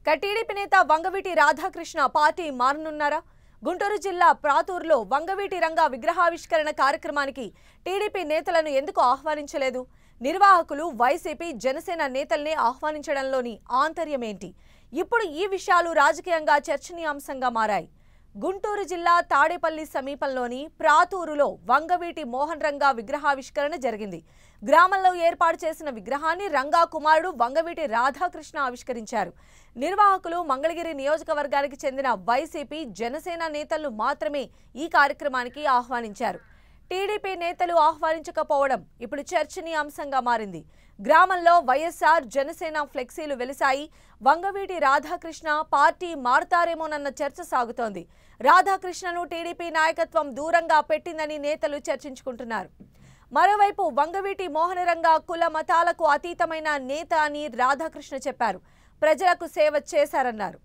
ఇక టీడీపీ నేత వంగవీటి రాధాకృష్ణ పార్టీ మారనున్నారా గుంటూరు జిల్లా ప్రాతూరులో వంగవీటి రంగ విగ్రహావిష్కరణ కార్యక్రమానికి టీడీపీ నేతలను ఎందుకు ఆహ్వానించలేదు నిర్వాహకులు వైసీపీ జనసేన నేతల్ని ఆహ్వానించడంలోని ఆంతర్యమేంటి ఇప్పుడు ఈ విషయాలు రాజకీయంగా చర్చనీయాంశంగా మారాయి గుంటూరు జిల్లా తాడేపల్లి సమీపంలోని ప్రాతూరులో వంగవీటి మోహన్ రంగా విగ్రహావిష్కరణ జరిగింది గ్రామంలో ఏర్పాటు చేసిన విగ్రహాన్ని రంగా కుమారుడు వంగవీటి రాధాకృష్ణ ఆవిష్కరించారు నిర్వాహకులు మంగళగిరి నియోజకవర్గానికి చెందిన వైసీపీ జనసేన నేతలు మాత్రమే ఈ కార్యక్రమానికి ఆహ్వానించారు టీడీపీ నేతలు ఆహ్వానించకపోవడం ఇప్పుడు చర్చనీయాంశంగా మారింది గ్రామంలో వైఎస్ఆర్ జనసేన ఫ్లెక్సీలు వెలిశాయి వంగవీటి రాధాకృష్ణ పార్టీ మారతారేమోనన్న చర్చ సాగుతోంది రాధాకృష్ణను టీడీపీ నాయకత్వం దూరంగా పెట్టిందని నేతలు చర్చించుకుంటున్నారు మరోవైపు వంగవీటి మోహనరంగ కుల మతాలకు అతీతమైన నేత అని రాధాకృష్ణ చెప్పారు ప్రజలకు సేవ చేశారన్నారు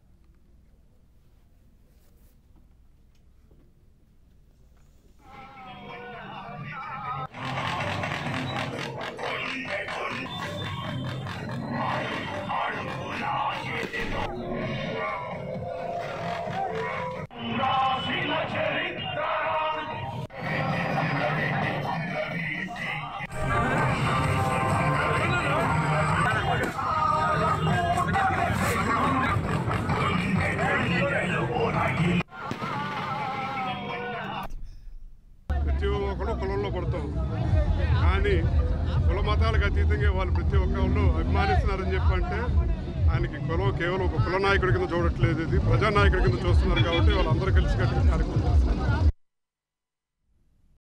ప్రతి ఒక్కరు కులంలో పడతాం కానీ కుల మతాలకు అతీతంగా వాళ్ళు ప్రతి ఒక్కళ్ళు అభిమానిస్తున్నారని చెప్పంటే ఆయనకి కులం కేవలం ఒక కుల నాయకుడి కింద చూడట్లేదు ఇది ప్రజానాయకుడి కింద చూస్తున్నారు కాబట్టి వాళ్ళందరూ కలిసి కట్టుకుని కార్యక్రమం చేస్తున్నారు